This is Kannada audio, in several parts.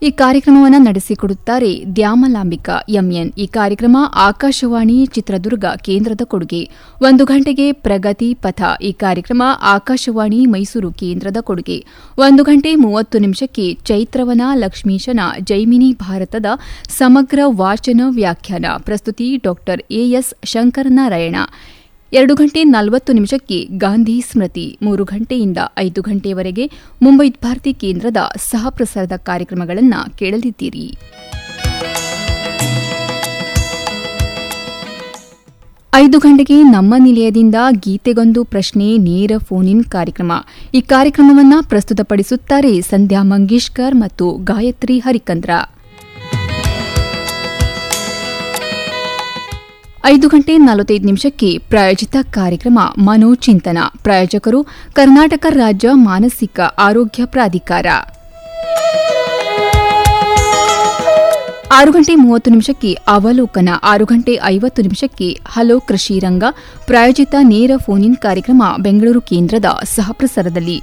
ಈ ಕಾರ್ಯಕ್ರಮವನ್ನು ನಡೆಸಿಕೊಡುತ್ತಾರೆ ದ್ಯಾಮಲಾಂಬಿಕಾ ಎಂಎನ್ ಈ ಕಾರ್ಯಕ್ರಮ ಆಕಾಶವಾಣಿ ಚಿತ್ರದುರ್ಗ ಕೇಂದ್ರದ ಕೊಡುಗೆ ಒಂದು ಗಂಟೆಗೆ ಪ್ರಗತಿ ಪಥ ಈ ಕಾರ್ಯಕ್ರಮ ಆಕಾಶವಾಣಿ ಮೈಸೂರು ಕೇಂದ್ರದ ಕೊಡುಗೆ ಒಂದು ಗಂಟೆ ಮೂವತ್ತು ನಿಮಿಷಕ್ಕೆ ಚೈತ್ರವನ ಲಕ್ಷ್ಮೀಶನ ಜೈಮಿನಿ ಭಾರತದ ಸಮಗ್ರ ವಾಚನ ವ್ಯಾಖ್ಯಾನ ಪ್ರಸ್ತುತಿ ಡಾ ಎಎಸ್ ಶಂಕರನಾರಾಯಣ ಎರಡು ಗಂಟೆ ನಲವತ್ತು ನಿಮಿಷಕ್ಕೆ ಗಾಂಧಿ ಸ್ಮೃತಿ ಮೂರು ಗಂಟೆಯಿಂದ ಐದು ಗಂಟೆಯವರೆಗೆ ಮುಂಬೈ ಭಾರತಿ ಕೇಂದ್ರದ ಸಹ ಪ್ರಸಾರದ ಕಾರ್ಯಕ್ರಮಗಳನ್ನು ಕೇಳಲಿದ್ದೀರಿ ಐದು ಗಂಟೆಗೆ ನಮ್ಮ ನಿಲಯದಿಂದ ಗೀತೆಗೊಂದು ಪ್ರಶ್ನೆ ನೇರ ಫೋನ್ ಇನ್ ಕಾರ್ಯಕ್ರಮ ಈ ಕಾರ್ಯಕ್ರಮವನ್ನು ಪ್ರಸ್ತುತಪಡಿಸುತ್ತಾರೆ ಸಂಧ್ಯಾ ಮಂಗೇಶ್ಕರ್ ಮತ್ತು ಗಾಯತ್ರಿ ಹರಿಕಂದ್ರ ಐದು ಗಂಟೆ ನಲವತ್ತೈದು ನಿಮಿಷಕ್ಕೆ ಪ್ರಾಯೋಜಿತ ಕಾರ್ಯಕ್ರಮ ಮನೋಚಿಂತನ ಪ್ರಾಯೋಜಕರು ಕರ್ನಾಟಕ ರಾಜ್ಯ ಮಾನಸಿಕ ಆರೋಗ್ಯ ಪ್ರಾಧಿಕಾರ ಆರು ಗಂಟೆ ಮೂವತ್ತು ನಿಮಿಷಕ್ಕೆ ಅವಲೋಕನ ಆರು ಗಂಟೆ ಐವತ್ತು ನಿಮಿಷಕ್ಕೆ ಹಲೋ ಕೃಷಿ ರಂಗ ಪ್ರಾಯೋಜಿತ ನೇರ ಫೋನ್ ಇನ್ ಕಾರ್ಯಕ್ರಮ ಬೆಂಗಳೂರು ಕೇಂದ್ರದ ಸಹಪ್ರಸಾರದಲ್ಲಿ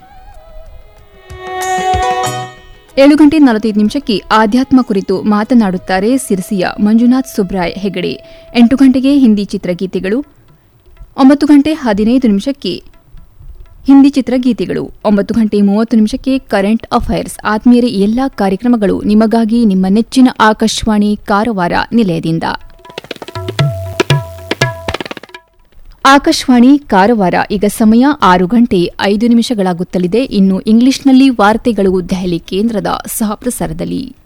ಏಳು ಗಂಟೆ ನಲವತ್ತೈದು ನಿಮಿಷಕ್ಕೆ ಆಧ್ಯಾತ್ಮ ಕುರಿತು ಮಾತನಾಡುತ್ತಾರೆ ಸಿರಸಿಯ ಮಂಜುನಾಥ್ ಸುಬ್ರಾಯ್ ಹೆಗಡೆ ಎಂಟು ಗಂಟೆಗೆ ಹಿಂದಿ ಚಿತ್ರಗೀತೆಗಳು ಒಂಬತ್ತು ಗಂಟೆ ಹದಿನೈದು ನಿಮಿಷಕ್ಕೆ ಹಿಂದಿ ಚಿತ್ರಗೀತೆಗಳು ಒಂಬತ್ತು ಗಂಟೆ ಮೂವತ್ತು ನಿಮಿಷಕ್ಕೆ ಕರೆಂಟ್ ಅಫೈರ್ಸ್ ಆತ್ಮೀಯರ ಎಲ್ಲಾ ಕಾರ್ಯಕ್ರಮಗಳು ನಿಮಗಾಗಿ ನಿಮ್ಮ ನೆಚ್ಚಿನ ಆಕಾಶವಾಣಿ ಕಾರವಾರ ನಿಲಯದಿಂದ ಆಕಾಶವಾಣಿ ಕಾರವಾರ ಈಗ ಸಮಯ ಆರು ಗಂಟೆ ಐದು ನಿಮಿಷಗಳಾಗುತ್ತಲಿದೆ ಇನ್ನು ಇಂಗ್ಲಿಷ್ನಲ್ಲಿ ವಾರ್ತೆಗಳು ದೆಹಲಿ ಕೇಂದ್ರದ ಸಹ ಪ್ರಸಾರದಲ್ಲಿ